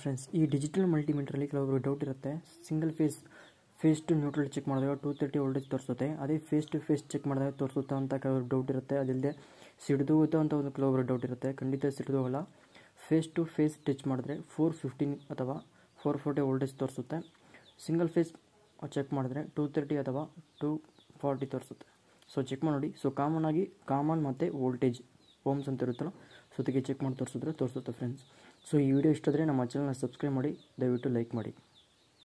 friends ಈ digital ಮಲ್ಟಿಮೀಟರಲ್ಲಿ ಕೆಲವರು doubt ಇರುತ್ತೆ single phase phase to neutral check ಮಾಡಿದಾಗ ಟೂ ತರ್ಟಿ ವೋಲ್ಟೇಜ್ ತೋರಿಸುತ್ತೆ ಅದೇ ಫೇಸ್ ಟು ಫೇಸ್ ಚೆಕ್ ಮಾಡಿದಾಗ ತೋರಿಸುತ್ತಾ ಅಂತ ಕೆಲವರು ಡೌಟ್ ಇರುತ್ತೆ ಅದಿಲ್ಲದೆ ಸಿಡಿದು ಹೋಗುತ್ತಾ ಅಂತ ಒಂದು ಕೆಲವರು ಡೌಟ್ ಇರುತ್ತೆ ಖಂಡಿತ ಸಿಡಿದು ಹೋಗಲ್ಲ ಫೇಸ್ ಟು ಫೇಸ್ ಟಚ್ ಮಾಡಿದ್ರೆ ಫೋರ್ ಫಿಫ್ಟೀನ್ ಅಥವಾ ಫೋರ್ ಫೋರ್ಟಿ ವೋಲ್ಟೇಜ್ ತೋರಿಸುತ್ತೆ ಸಿಂಗಲ್ ಫೇಸ್ ಚೆಕ್ ಮಾಡಿದ್ರೆ ಟೂ ತರ್ಟಿ ಅಥವಾ ಟೂ ಫಾರ್ಟಿ ತೋರಿಸುತ್ತೆ ಸೊ ಚೆಕ್ ಮಾಡಿ ನೋಡಿ ಸೊ ಕಾಮನ್ ಆಗಿ ಕಾಮನ್ ಮತ್ತು ವೋಲ್ಟೇಜ್ ಓಮ್ಸ್ ಅಂತ ಇರುತ್ತಲ್ಲ ಸೊ ಅದಕ್ಕೆ ಚೆಕ್ ಮಾಡಿ ತೋರಿಸಿದ್ರೆ ತೋರಿಸುತ್ತೆ ಫ್ರೆಂಡ್ಸ್ ಸೊ ಈ ವಿಡಿಯೋ ಇಷ್ಟಾದರೆ ನಮ್ಮ ಚಾನಲ್ನ ಸಬ್ಸ್ಕ್ರೈಬ್ ಮಾಡಿ ದಯವಿಟ್ಟು ಲೈಕ್ ಮಾಡಿ